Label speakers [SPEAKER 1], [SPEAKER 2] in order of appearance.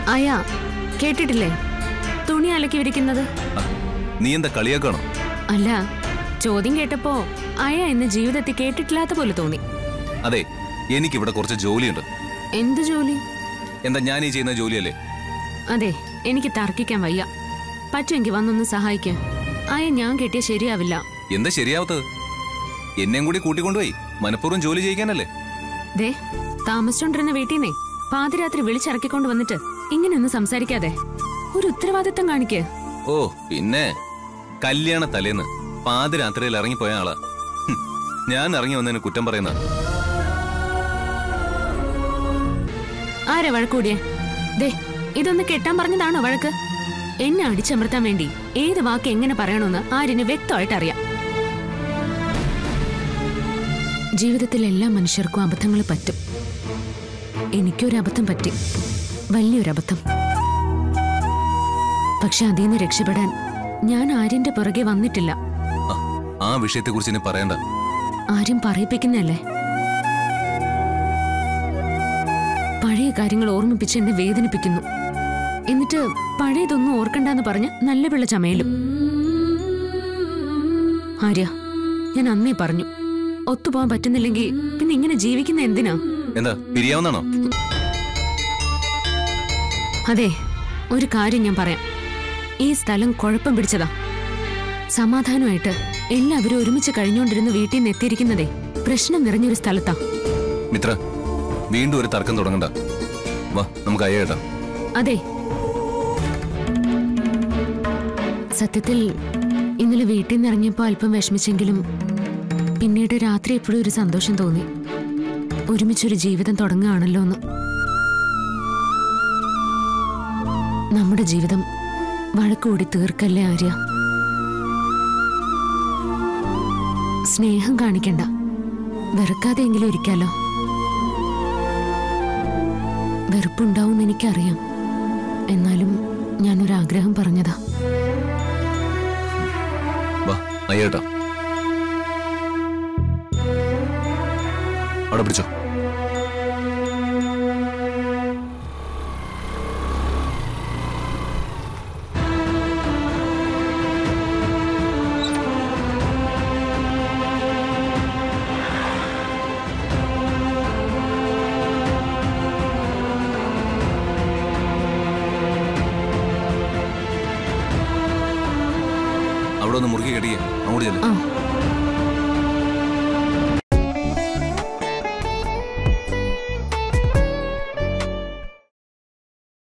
[SPEAKER 1] അയാ കേട്ടിട്ടില്ലേ തുണി അലക്കി വിരിക്കുന്നത്
[SPEAKER 2] ആ, നീ എന്താ കളിയാക്കാണോ
[SPEAKER 1] അല്ല ചോദ്യം കേട്ടപ്പോ അയ എന്ന ജീവിതത്തിൽ കേട്ടിട്ടില്ലാത്ത പോലെ തോന്നി
[SPEAKER 2] അതെ എനിക്കിവിടെ കുറച്ച് ജോലിയുണ്ട്
[SPEAKER 1] എന്ത് ജോലി
[SPEAKER 2] എന്താ ഞാൻ ഈ ചെയ്യുന്ന ജോലിയല്ലേ
[SPEAKER 1] അതെ എനിക്ക് തർക്കിക്കാൻ വയ്യ പറ്റുമെങ്കിൽ വന്നൊന്ന് സഹായിക്ക അയ ഞാൻ കെട്ടിയ ശരിയാവില്ല
[SPEAKER 2] എന്താ ശരിയാവത്തത് എന്നെയും കൂടി കൂട്ടിക്കൊണ്ടുപോയി മനഃപൂർവ്വം ജോലി ചെയ്യിക്കാനല്ലേ
[SPEAKER 1] ദേ താമസിച്ചോണ്ടിരുന്ന വീട്ടിൽ നിന്നേ പാതിരാത്രി വിളിച്ചിറക്കിക്കൊണ്ട് വന്നിട്ട് ഇങ്ങനെയൊന്നും സംസാരിക്കാതെ ഒരു ഉത്തരവാദിത്തം കാണിക്ക്
[SPEAKER 2] ഓ പിന്നെ കല്യാണ തലേന്ന് പാതിരാത്രിയിൽ ഇറങ്ങിപ്പോയ ആളാ ഹും, ഞാൻ ഇറങ്ങി വന്നതിന് കുറ്റം പറയുന്ന
[SPEAKER 1] ആരാ വഴക്കൂടിയേ ദേ ഇതൊന്ന് കെട്ടാൻ പറഞ്ഞതാണോ വഴക്ക് എന്നെ അടിച്ചമർത്താൻ വേണ്ടി ഏത് വാക്ക് എങ്ങനെ പറയണമെന്ന് ആര്യന് വ്യക്തമായിട്ട് അറിയാം ജീവിതത്തിൽ എല്ലാ മനുഷ്യർക്കും അബദ്ധങ്ങൾ പറ്റും എനിക്കൊരു അബദ്ധം പറ്റി വലിയൊരബദ്ധം പക്ഷെ അതിൽ നിന്ന് രക്ഷപ്പെടാൻ ഞാൻ ആര്യന്റെ പുറകെ വന്നിട്ടില്ല
[SPEAKER 2] ആ വിഷയത്തെക്കുറിച്ച് ഇനി പറയണ്ട
[SPEAKER 1] ആരും പറയിപ്പിക്കുന്നല്ലേ പഴയ കാര്യങ്ങൾ ഓർമ്മിപ്പിച്ച് എന്നെ വേദനിപ്പിക്കുന്നു എന്നിട്ട് പഴയതൊന്നും ഓർക്കണ്ടെന്ന് പറഞ്ഞ് നല്ല പിള്ള ചമയലും ആര്യ ഞാൻ അന്നേ പറഞ്ഞു ഒത്തുപോകാൻ പറ്റുന്നില്ലെങ്കിൽ പിന്നെ ഇങ്ങനെ ജീവിക്കുന്ന എന്തിനാ
[SPEAKER 2] എന്താ പിരിയാവുന്നാണോ
[SPEAKER 1] അതെ ഒരു കാര്യം ഞാൻ പറയാം ഈ സ്ഥലം കുഴപ്പം പിടിച്ചതാ സമാധാനമായിട്ട് എല്ലാവരും ഒരുമിച്ച് കഴിഞ്ഞുകൊണ്ടിരുന്ന വീട്ടിൽ നിന്ന് എത്തിയിരിക്കുന്നതേ പ്രശ്നം നിറഞ്ഞൊരു സ്ഥലത്താ
[SPEAKER 2] മിത്ര വീണ്ടും ഒരു തർക്കം തുടങ്ങണ്ട വാ നമുക്ക് അയ്യേട്ടാ
[SPEAKER 1] അതെ സത്യത്തിൽ ഇന്നലെ വീട്ടിൽ നിന്ന് ഇറങ്ങിയപ്പോൾ അല്പം വിഷമിച്ചെങ്കിലും പിന്നീട് രാത്രി എപ്പോഴും ഒരു സന്തോഷം തോന്നി ഒരുമിച്ചൊരു ജീവിതം തുടങ്ങുകയാണല്ലോ എന്ന് നമ്മുടെ ജീവിതം വഴക്കൂടി തീർക്കല്ലേ ആര്യ സ്നേഹം കാണിക്കണ്ട വെറുക്കാതെയെങ്കിലും ഇരിക്കാലോ വെറുപ്പുണ്ടാവും എനിക്കറിയാം എന്നാലും ഞാനൊരാഗ്രഹം പറഞ്ഞതാ
[SPEAKER 2] വാ അയ്യേട്ടാ അവിടെ പിടിച്ചോ അവിടെ ഒന്ന് മുറുക്കി കെട്ടിയേ അങ്ങോട്ട് ചെല്ലും
[SPEAKER 1] ആ